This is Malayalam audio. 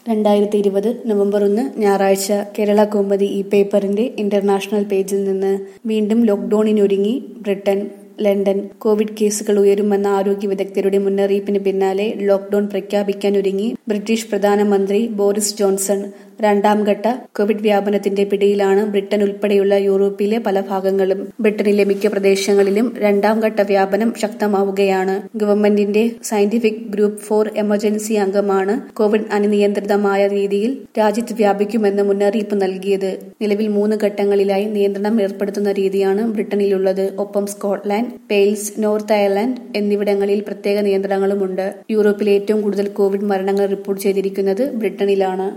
രണ്ടായിരത്തി ഇരുപത് നവംബർ ഒന്ന് ഞായറാഴ്ച കേരള കൗമുദി ഈ പേപ്പറിന്റെ ഇന്റർനാഷണൽ പേജിൽ നിന്ന് വീണ്ടും ലോക്ഡൌണിനൊരുങ്ങി ബ്രിട്ടൻ ലണ്ടൻ കോവിഡ് കേസുകൾ ഉയരുമെന്ന ആരോഗ്യ വിദഗ്ധരുടെ മുന്നറിയിപ്പിന് പിന്നാലെ ലോക്ഡൌൺ പ്രഖ്യാപിക്കാനൊരുങ്ങി ബ്രിട്ടീഷ് പ്രധാനമന്ത്രി ബോറിസ് ജോൺസൺ രണ്ടാം ഘട്ട കോവിഡ് വ്യാപനത്തിന്റെ പിടിയിലാണ് ബ്രിട്ടൻ ഉൾപ്പെടെയുള്ള യൂറോപ്പിലെ പല ഭാഗങ്ങളും ബ്രിട്ടനിലെ മിക്ക പ്രദേശങ്ങളിലും രണ്ടാം ഘട്ട വ്യാപനം ശക്തമാവുകയാണ് ഗവൺമെന്റിന്റെ സയന്റിഫിക് ഗ്രൂപ്പ് ഫോർ എമർജൻസി അംഗമാണ് കോവിഡ് അനിയന്ത്രിതമായ രീതിയിൽ രാജ്യത്ത് വ്യാപിക്കുമെന്ന് മുന്നറിയിപ്പ് നൽകിയത് നിലവിൽ മൂന്ന് ഘട്ടങ്ങളിലായി നിയന്ത്രണം ഏർപ്പെടുത്തുന്ന രീതിയാണ് ബ്രിട്ടനിലുള്ളത് ഒപ്പം സ്കോട്ട്ലാൻഡ് വെയിൽസ് നോർത്ത് അയർലൻഡ് എന്നിവിടങ്ങളിൽ പ്രത്യേക നിയന്ത്രണങ്ങളുമുണ്ട് യൂറോപ്പിലെ ഏറ്റവും കൂടുതൽ കോവിഡ് മരണങ്ങൾ റിപ്പോർട്ട് ചെയ്തിരിക്കുന്നത് ബ്രിട്ടനിലാണ്